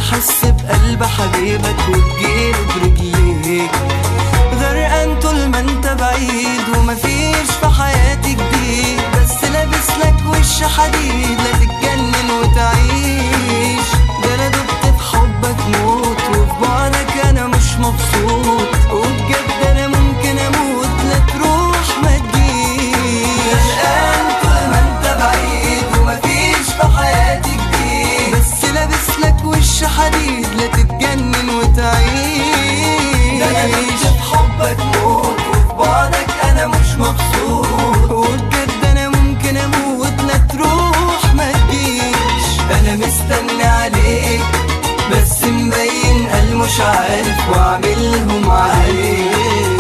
تحس بقلب حبيبك وتجيله برجليك غرقان طول ما انت بعيد ومفيش في حياتي جديد بس لابس لك وش حديد لا تتجنن وتعيش ده انا دبت في حبك موت وفي بعدك انا مش مبسوط وبجد انا ممكن اموت لا تروح ما تجيش غرقان طول ما انت بعيد ومفيش في حياتي جديد بس لابس لك وش حديد لا تتجنن وتعيش ده انا دبت في حبك موت وفي بعدك انا مش مبسوط وبجد انا ممكن اموت لا تروح ما تجيش انا مستني عليك بس مبين قال مش عارف واعملهم عليك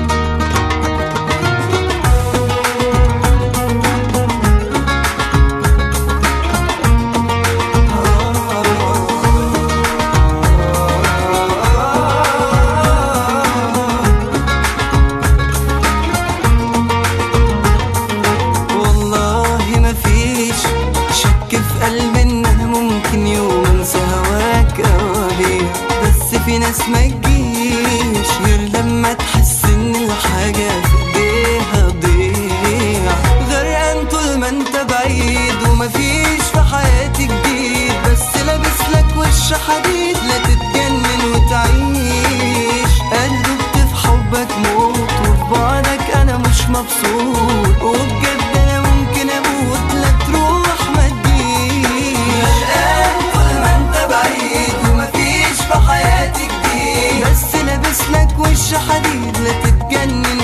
والله مفيش شك في قلبي ان انا ممكن يوم انسى هواك اوابيع بس في ناس ما تجيش غير لما تحس ان الحاجة في ايديها تضيع غرقان طول ما انت بعيد ومفيش في حياتي جديد بس لابس لك وش حديد لا تتجنن وتعيش قلبت في حبك موت وفي بعدك انا مش مبسوط وبجد انا ممكن اموت لا تروح ما تجيش غرقان طول ما انت بعيد ومفيش في حياتي جديد بس لابس لك وش حديد لا تتجنن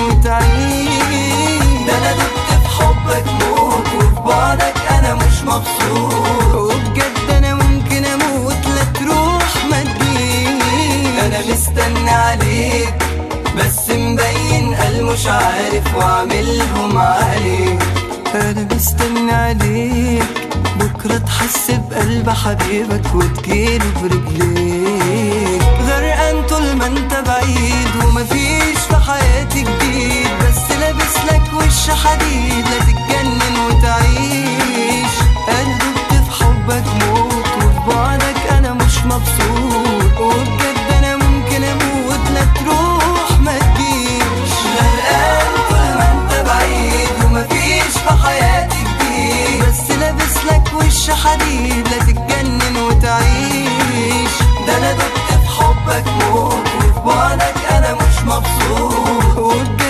وتعيش ده انا دبت في حبك موت وفي بعدك انا مش مبسوط وبجد انا ممكن اموت لا تروح ما تجيش انا مستني عليك بس مبين قال مش عارف واعملهم عليك انا مستني عليك بكرة تحس بقلب حبيبك وتجيله برجليك غرقان طول ما انت بعيد ومفيش في حياتي جديد بس لابس لك وش حديد لا تتجنن وتعيش انا دبت في حبك موت وفي بعدك انا مش مبسوط وبجد انا ممكن اموت لا تروح ما تجيش غرقان طول ما انت بعيد ومفيش في حياتي جديد بس لابس لك وش حديد لا تتجنن وتعيش ده انا دبت في حبك موت وفي بعدك انا مش مبسوط وبجد